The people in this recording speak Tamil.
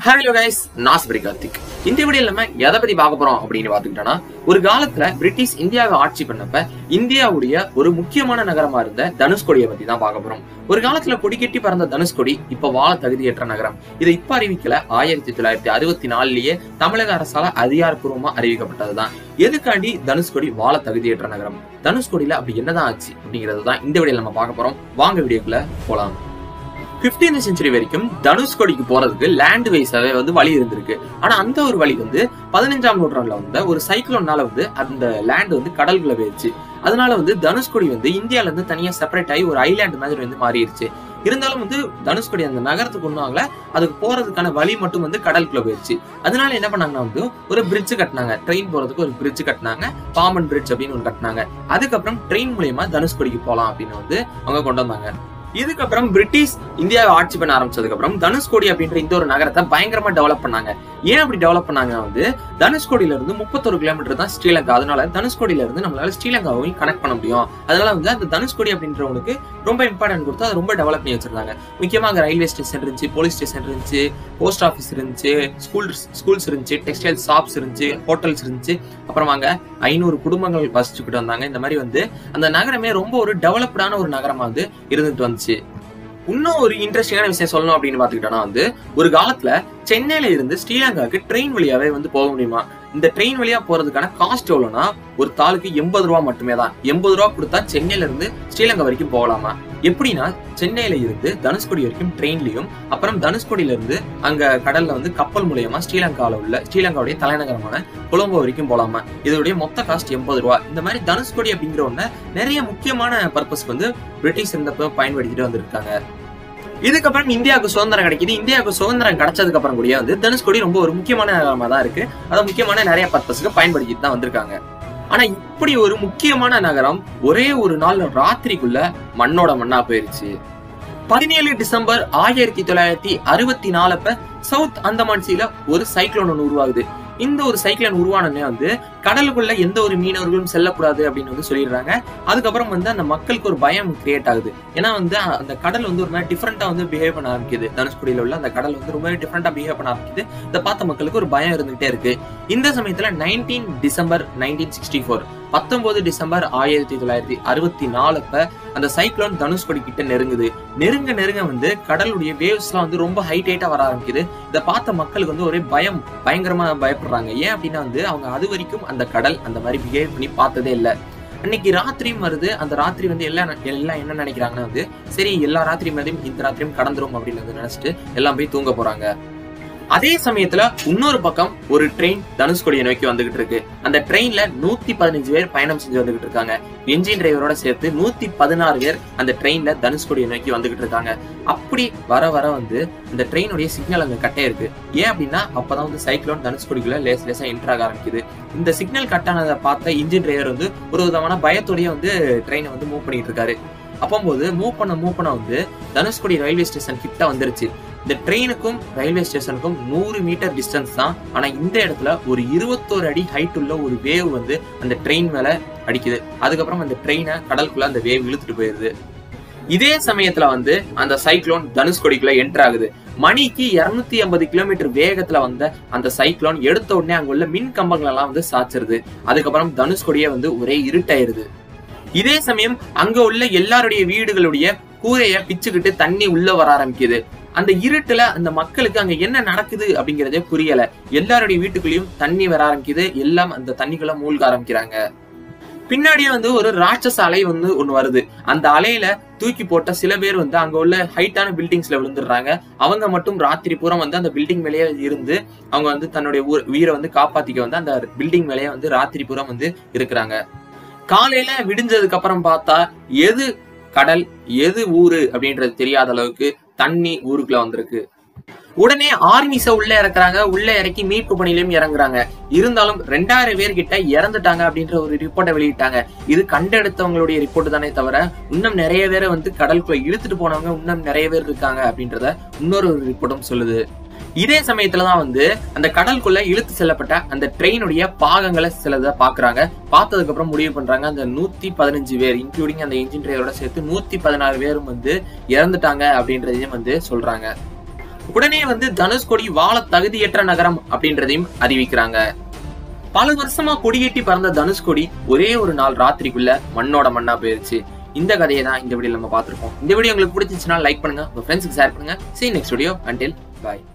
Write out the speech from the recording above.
ஹலோ கைஸ் நாஸ்பரி கார்த்திக் இந்த வீடியோ நம்ம எதை பத்தி பார்க்க போறோம் அப்படின்னு பாத்துக்கிட்டோம்னா ஒரு காலத்துல பிரிட்டிஷ் இந்தியாவை ஆட்சி பண்ணப்ப இந்தியாவுடைய ஒரு முக்கியமான நகரமா இருந்த தனுஷ்கோடியை பத்தி தான் பார்க்க போறோம் ஒரு காலத்துல கொடி கட்டி பறந்த தனுஷ்கோடி இப்ப வாழ தகுதியற்ற நகரம் இதை இப்ப அறிவிக்கல ஆயிரத்தி தொள்ளாயிரத்தி அறுபத்தி நாலுலயே தமிழக அரசால அதிகாரப்பூர்வமா அறிவிக்கப்பட்டதுதான் எதுக்காண்டி தனுஷ்கோடி வாழ தகுதியற்ற நகரம் தனுஷ்கோடியில அப்படி என்னதான் ஆச்சு அப்படிங்கறது தான் இந்த வீடியோல நம்ம பார்க்க போறோம் வாங்க வீடியோக்குள்ள போலாம் 15th செஞ்சுரி வரைக்கும் தனுஷ்கோடிக்கு போறதுக்கு லேண்ட் வைஸாவே வந்து வழி இருந்திருக்கு ஆனா அந்த ஒரு வழி வந்து பதினஞ்சாம் நூற்றாண்டுல வந்த ஒரு சைக்ளோன்னால வந்து அந்த லேண்ட் வந்து கடலுக்குள்ள போயிடுச்சு அதனால வந்து தனுஷ்கோடி வந்து இந்தியால இருந்து தனியா செப்பரேட் ஆகி ஒரு ஐலாண்ட் மாதிரி வந்து மாறிடுச்சு இருந்தாலும் வந்து தனுஷ்கோடி அந்த நகரத்துக்கு ஒன்றும் ஆகல அதுக்கு போறதுக்கான வழி மட்டும் வந்து கடலுக்குள்ள போயிடுச்சு அதனால என்ன பண்ணாங்கன்னா வந்து ஒரு பிரிட்ஜ் கட்டினாங்க ட்ரெயின் போறதுக்கு ஒரு பிரிட்ஜ் கட்டினாங்க பாமன் பிரிட்ஜ் அப்படின்னு ஒன்று கட்டினாங்க அதுக்கப்புறம் ட்ரெயின் மூலியமா தனுஷ்கோடிக்கு போலாம் அப்படின்னு வந்து அவங்க கொண்டு வந்தாங்க இதுக்கப்புறம் பிரிட்டிஷ் இந்தியாவை ஆட்சி பண்ண ஆரம்பிச்சதுக்கு அப்புறம் தனுஷ்கோடி அப்படின்ற இந்த ஒரு நகரத்தை பயங்கரமா டெவலப் பண்ணாங்க ஏன் அப்படி டெவலப் பண்ணாங்க வந்து தனுஷ்கோடியில இருந்து முப்பத்தொரு கிலோமீட்டர் தான் ஸ்ரீலங்கா அதனால தனுஷ்கோடியில இருந்து நம்மளால ஸ்ரீலங்காவையும் கனெக்ட் பண்ண முடியும் அதனால வந்து அந்த தனுஷ்கோடி அப்படின்றவங்களுக்கு ரொம்ப இம்பார்ட்டன்ட் கொடுத்து அதை ரொம்ப டெவலப் பண்ணி வச்சிருந்தாங்க முக்கியமா அங்க ரயில்வே ஸ்டேஷன் இருந்துச்சு போலீஸ் ஸ்டேஷன் இருந்துச்சு போஸ்ட் ஆஃபீஸ் இருந்துச்சு ஸ்கூல் ஸ்கூல்ஸ் இருந்துச்சு டெக்ஸ்டைல் ஷாப்ஸ் இருந்துச்சு ஹோட்டல்ஸ் இருந்துச்சு அப்புறம் அங்க ஐநூறு குடும்பங்கள் வசிச்சுக்கிட்டு வந்தாங்க இந்த மாதிரி வந்து அந்த நகரமே ரொம்ப ஒரு டெவலப்டான ஒரு நகரமா வந்து இருந்துட்டு வந்துச்சு இன்னும் ஒரு இன்ட்ரெஸ்டிங்கான விஷயம் சொல்லணும் அப்படின்னு பாத்துக்கிட்டோம்னா வந்து ஒரு காலத்துல சென்னையில இருந்து ஸ்ரீலங்காவுக்கு ட்ரெயின் வழியாவே வந்து போக முடியுமா இந்த ட்ரெயின் வழியா போறதுக்கான காஸ்ட் எவ்வளவுனா ஒரு தாளுக்கு எண்பது ரூபா மட்டுமே தான் எண்பது ரூபா கொடுத்தா சென்னையில இருந்து ஸ்ரீலங்கா வரைக்கும் போகலாமா எப்படின்னா சென்னையில இருந்து தனுஷ்கோடி வரைக்கும் ட்ரெயின்லயும் அப்புறம் தனுஷ்கோடியில இருந்து அங்க கடல்ல வந்து கப்பல் மூலியமா ஸ்ரீலங்கால உள்ள ஸ்ரீலங்காவுடைய தலைநகரமான கொலம்போ வரைக்கும் போலாமா இதோடைய மொத்த காஸ்ட் எண்பது ரூபா இந்த மாதிரி தனுஷ்கோடி அப்படிங்கிற ஒண்ண நிறைய முக்கியமான பர்பஸ்க்கு வந்து பிரிட்டிஷ் இருந்தப்ப பயன்படுத்திட்டு வந்திருக்காங்க இதுக்கப்புறம் இந்தியாவுக்கு சுதந்திரம் கிடைக்குது இந்தியாவுக்கு சுதந்திரம் கிடைச்சதுக்கு அப்புறம் கூட வந்து தனுஷ்கோடி ரொம்ப ஒரு முக்கியமான நகரமா தான் இருக்கு அதை முக்கியமான நிறைய பர்பஸ்க்கு பயன்படுத்திட்டு தான் வந்திருக்காங்க ஆனா இப்படி ஒரு முக்கியமான நகரம் ஒரே ஒரு நாள் ராத்திரிக்குள்ள மண்ணோட மண்ணா போயிருச்சு பதினேழு டிசம்பர் ஆயிரத்தி தொள்ளாயிரத்தி அறுபத்தி நாலுப்ப சவுத் அந்தமான் சீல ஒரு சைக்ளோன் ஒன்று உருவாகுது இந்த ஒரு சைக்ளோன் உருவானே வந்து கடலுக்குள்ள எந்த ஒரு மீனவர்களும் செல்லக்கூடாது அப்படின்னு வந்து சொல்லிடுறாங்க அதுக்கப்புறம் வந்து அந்த மக்களுக்கு ஒரு பயம் கிரியேட் ஆகுது ஏன்னா வந்து அந்த கடல் வந்து ஒரு மாதிரி டிஃப்ரெண்டா வந்து பிஹேவ் பண்ண ஆரம்பிக்குது தனுஷ்கோடியில உள்ள அந்த கடல் வந்து ரொம்ப டிஃப்ரெண்டா பிஹேவ் பண்ண ஆரம்பிக்குது இதை பார்த்த மக்களுக்கு ஒரு பயம் இருந்துகிட்டே இருக்கு இந்த சமயத்துல nineteen December nineteen sixty four பத்தொன்பது டிசம்பர் ஆயிரத்தி தொள்ளாயிரத்தி அறுபத்தி நாலுப்ப அந்த சைக்ளோன் தனுஷ்கோடி கிட்ட நெருங்குது நெருங்க நெருங்க வந்து கடலுடைய வேவ்ஸ் எல்லாம் வந்து ரொம்ப ஹைட் ஹைட்டா வர ஆரம்பிக்குது இதை பார்த்த மக்களுக்கு வந்து ஒரே பயம் பயங்கரமா பயப்படுறாங்க ஏன் அப்படின்னா வந்து அவங்க அது வரைக்கும் அந்த கடல் அந்த மாதிரி பிஹேவ் பண்ணி பார்த்ததே இல்லை அன்னைக்கு ராத்திரியும் வருது அந்த ராத்திரி வந்து எல்லாம் எல்லாம் என்ன நினைக்கிறாங்கன்னா வந்து சரி எல்லா ராத்திரி மாதிரியும் இந்த ராத்திரியும் கடந்துரும் அப்படின்னு வந்து நினைச்சிட்டு எல்லாம் போய் தூங்க போறாங்க அதே சமயத்துல இன்னொரு பக்கம் ஒரு ட்ரெயின் தனுஷ்கோடியை நோக்கி வந்துகிட்டு இருக்கு அந்த ட்ரெயின்ல நூத்தி பதினஞ்சு பேர் பயணம் செஞ்சு வந்துகிட்டு இருக்காங்க என்ஜின் டிரைவரோட சேர்த்து நூத்தி பதினாறு பேர் அந்த ட்ரெயின்ல தனுஷ்கோடியை நோக்கி வந்துகிட்டு இருக்காங்க அப்படி வர வர வந்து இந்த ட்ரெயினுடைய சிக்னல் அங்க கட்டே இருக்கு ஏன் அப்படின்னா அப்பதான் வந்து சைக்ளோன் தனுஷ்கோடிக்குள்ள லேஸ் லேசா என்ட்ராக ஆரம்பிக்குது இந்த சிக்னல் கட் ஆனதை பார்த்த இன்ஜின் டிரைவர் வந்து ஒரு விதமான பயத்தோடய வந்து ட்ரெயினை வந்து மூவ் பண்ணிட்டு இருக்காரு அப்போது மூவ் பண்ண மூவ் பண்ண வந்து தனுஷ்கோடி ரயில்வே ஸ்டேஷன் கிட்ட வந்துருச்சு இந்த ட்ரெயினுக்கும் ரயில்வே ஸ்டேஷனுக்கும் நூறு மீட்டர் டிஸ்டன்ஸ் தான் ஆனா இந்த இடத்துல ஒரு இருபத்தோரு அடி ஹைட் உள்ள ஒரு வேவ் வந்து அந்த ட்ரெயின் மேல அடிக்குது அதுக்கப்புறம் அந்த ட்ரெயினை கடலுக்குள்ள அந்த வேவ் இழுத்துட்டு போயிருது இதே சமயத்துல வந்து அந்த சைக்ளோன் தனுஷ்கோடிக்குள்ள என்டர் ஆகுது மணிக்கு இருநூத்தி ஐம்பது கிலோமீட்டர் வேகத்துல வந்த அந்த சைக்ளோன் எடுத்த உடனே அங்க உள்ள மின் கம்பங்கள் எல்லாம் வந்து சாச்சிருது அதுக்கப்புறம் தனுஷ்கோடியே வந்து ஒரே இருட்டாயிருது இதே சமயம் அங்க உள்ள எல்லாருடைய வீடுகளுடைய கூரைய பிச்சுக்கிட்டு தண்ணி உள்ள வர ஆரம்பிக்குது அந்த இருட்டுல அந்த மக்களுக்கு அங்க என்ன நடக்குது அப்படிங்கறதே புரியல எல்லாருடைய வீட்டுக்குள்ளேயும் தண்ணி வர ஆரம்பிக்குது எல்லாம் அந்த தண்ணிக்குள்ள மூழ்க ஆரம்பிக்கிறாங்க பின்னாடியே வந்து ஒரு ராட்சச அலை வந்து ஒண்ணு வருது அந்த அலையில தூக்கி போட்ட சில பேர் வந்து அங்க உள்ள ஹைட்டான பில்டிங்ஸ்ல விழுந்துடுறாங்க அவங்க மட்டும் ராத்திரி பூரா வந்து அந்த பில்டிங் மேலேயே இருந்து அவங்க வந்து தன்னுடைய உயிரை வந்து காப்பாத்திக்க வந்து அந்த பில்டிங் மேலேயே வந்து ராத்திரி பூரா வந்து இருக்கிறாங்க காலையில விடிஞ்சதுக்கு அப்புறம் பார்த்தா எது கடல் எது ஊரு அப்படின்றது தெரியாத அளவுக்கு தண்ணி ஊருக்குள்ள வந்திருக்கு உடனே ஆர்மிஸ உள்ள இறக்குறாங்க உள்ள இறக்கி மீட்பு பணியிலும் இறங்குறாங்க இருந்தாலும் ரெண்டாயிரம் பேர் கிட்ட இறந்துட்டாங்க அப்படின்ற ஒரு ரிப்போர்ட்டை வெளியிட்டாங்க இது கண்டெடுத்தவங்களுடைய ரிப்போர்ட் தானே தவிர இன்னும் நிறைய பேரை வந்து கடலுக்குள்ள இழுத்துட்டு போனவங்க இன்னும் நிறைய பேர் இருக்காங்க அப்படின்றத இன்னொரு ரிப்போர்ட்டும் சொல்லுது இதே சமயத்துலதான் வந்து அந்த கடலுக்குள்ள இழுத்து செல்லப்பட்ட அந்த ட்ரெயினுடைய பாகங்களை சிலதை பாக்குறாங்க பார்த்ததுக்கு அப்புறம் முடிவு பண்றாங்க அந்த நூத்தி பதினஞ்சு பேர் இன்க்ளூடிங் அந்த இன்ஜின் டிரைவரோட சேர்த்து நூத்தி பதினாறு பேரும் வந்து இறந்துட்டாங்க அப்படின்றதையும் வந்து சொல்றாங்க உடனே வந்து தனுஷ்கோடி வாழ தகுதியற்ற நகரம் அப்படின்றதையும் அறிவிக்கிறாங்க பல வருஷமா கொடியேட்டி பறந்த தனுஷ்கோடி ஒரே ஒரு நாள் ராத்திரிக்குள்ள மண்ணோட மண்ணா போயிருச்சு இந்த கதையை தான் இந்த வீடியோ நம்ம பார்த்திருக்கோம் இந்த வீடியோ உங்களுக்கு பிடிச்சிச்சுன்னா லைக் பண்ணுங்க உங்க ஃப்ரெண்ட்ஸ்க்கு ஷேர் பண்ணுங்க see you next video until bye